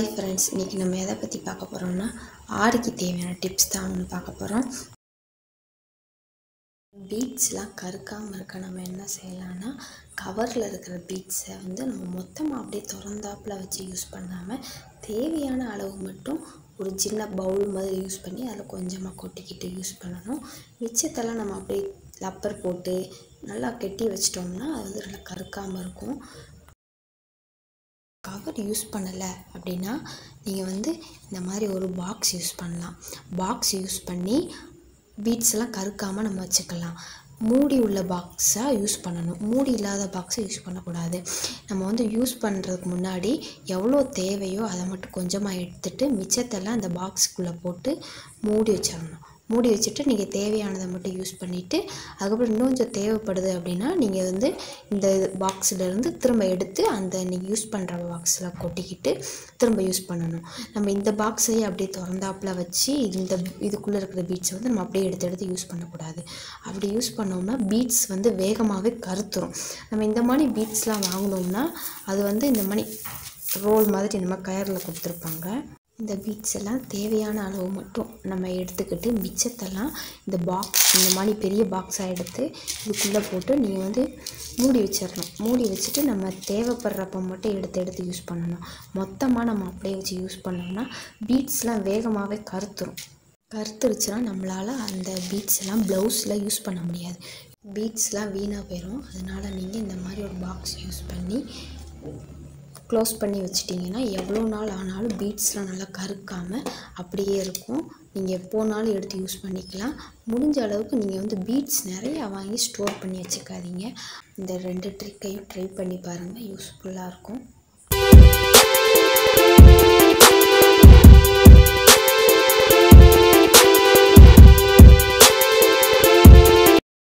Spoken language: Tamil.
ஹாய் ஃப்ரெண்ட்ஸ் இன்றைக்கி நம்ம எதை பற்றி பார்க்க போகிறோம்னா ஆடிக்கு தேவையான டிப்ஸ் தான் ஒன்று பார்க்க போகிறோம் பீட்ஸ்லாம் கருக்காமல் இருக்க நம்ம என்ன செய்யலாம்னா கவரில் இருக்கிற பீட்ஸை வந்து நம்ம மொத்தமாக அப்படியே திறந்தாப்புல வச்சு யூஸ் பண்ணாமல் தேவையான அளவு மட்டும் ஒரு சின்ன பவுல் மாதிரி யூஸ் பண்ணி அதில் கொஞ்சமாக கொட்டிக்கிட்டு யூஸ் பண்ணணும் மிச்சத்தெல்லாம் நம்ம அப்படியே லப்பர் போட்டு நல்லா கெட்டி வச்சிட்டோம்னா அது வந்து நல்லா கருக்காமல் இருக்கும் கவர் யூஸ் பண்ணலை அப்படின்னா நீங்கள் வந்து இந்த மாதிரி ஒரு பாக்ஸ் யூஸ் பண்ணலாம் பாக்ஸ் யூஸ் பண்ணி பீட்ஸ் எல்லாம் கருக்காமல் நம்ம வச்சுக்கலாம் மூடி உள்ள பாக்ஸாக யூஸ் பண்ணணும் மூடி இல்லாத பாக்ஸை யூஸ் பண்ணக்கூடாது நம்ம வந்து யூஸ் பண்ணுறதுக்கு முன்னாடி எவ்வளோ தேவையோ அதை மட்டும் கொஞ்சமாக எடுத்துட்டு மிச்சத்தெல்லாம் அந்த பாக்ஸுக்குள்ளே போட்டு மூடி வச்சிடணும் மூடி வச்சுட்டு நீங்கள் தேவையானதை மட்டும் யூஸ் பண்ணிவிட்டு அதுக்கப்புறம் இன்னும் கொஞ்சம் தேவைப்படுது அப்படின்னா நீங்கள் வந்து இந்த பாக்ஸிலேருந்து திரும்ப எடுத்து அந்த நீங்கள் யூஸ் பண்ணுற பாக்ஸில் கொட்டிக்கிட்டு திரும்ப யூஸ் பண்ணணும் நம்ம இந்த பாக்ஸையே அப்படியே திறந்தாப்புல வச்சு இந்த இதுக்குள்ளே இருக்கிற பீட்ஸை வந்து நம்ம அப்படியே எடுத்து எடுத்து யூஸ் பண்ணக்கூடாது அப்படி யூஸ் பண்ணோம்னா பீட்ஸ் வந்து வேகமாகவே கருத்துரும் நம்ம இந்த மாதிரி பீட்ஸ்லாம் வாங்கினோம்னா அது வந்து இந்த மாதிரி ரோல் மாதிரி நம்ம கயரில் கொடுத்துருப்பாங்க இந்த பீட்ஸ் எல்லாம் தேவையான அளவு மட்டும் நம்ம எடுத்துக்கிட்டு மிச்சத்தெல்லாம் இந்த பாக்ஸ் இந்த மாதிரி பெரிய பாக்ஸாக எடுத்து இதுக்குள்ளே போட்டு நீங்கள் வந்து மூடி வச்சிடணும் மூடி வச்சுட்டு நம்ம தேவைப்படுறப்ப மட்டும் எடுத்து எடுத்து யூஸ் பண்ணணும் மொத்தமாக நம்ம அப்படியே வச்சு யூஸ் பண்ணோம்னா பீட்ஸ்லாம் வேகமாகவே கருத்துரும் கருத்துருச்சுன்னா நம்மளால் அந்த பீட்ஸ் எல்லாம் ப்ளவுஸில் யூஸ் பண்ண முடியாது பீட்ஸ்லாம் வீணாக போயிடும் அதனால் நீங்கள் இந்த மாதிரி ஒரு பாக்ஸ் யூஸ் பண்ணி க்ளோஸ் பண்ணி வச்சிட்டிங்கன்னா எவ்வளோ நாள் ஆனாலும் பீட்ஸ்லாம் நல்லா கருக்காமல் அப்படியே இருக்கும் நீங்கள் எப்போனாலும் எடுத்து யூஸ் பண்ணிக்கலாம் முடிஞ்ச அளவுக்கு நீங்கள் வந்து பீட்ஸ் நிறையா வாங்கி ஸ்டோர் பண்ணி வச்சுக்காதீங்க இந்த ரெண்டு ட்ரிக்கையும் ட்ரை பண்ணி பாருங்கள் யூஸ்ஃபுல்லாக இருக்கும்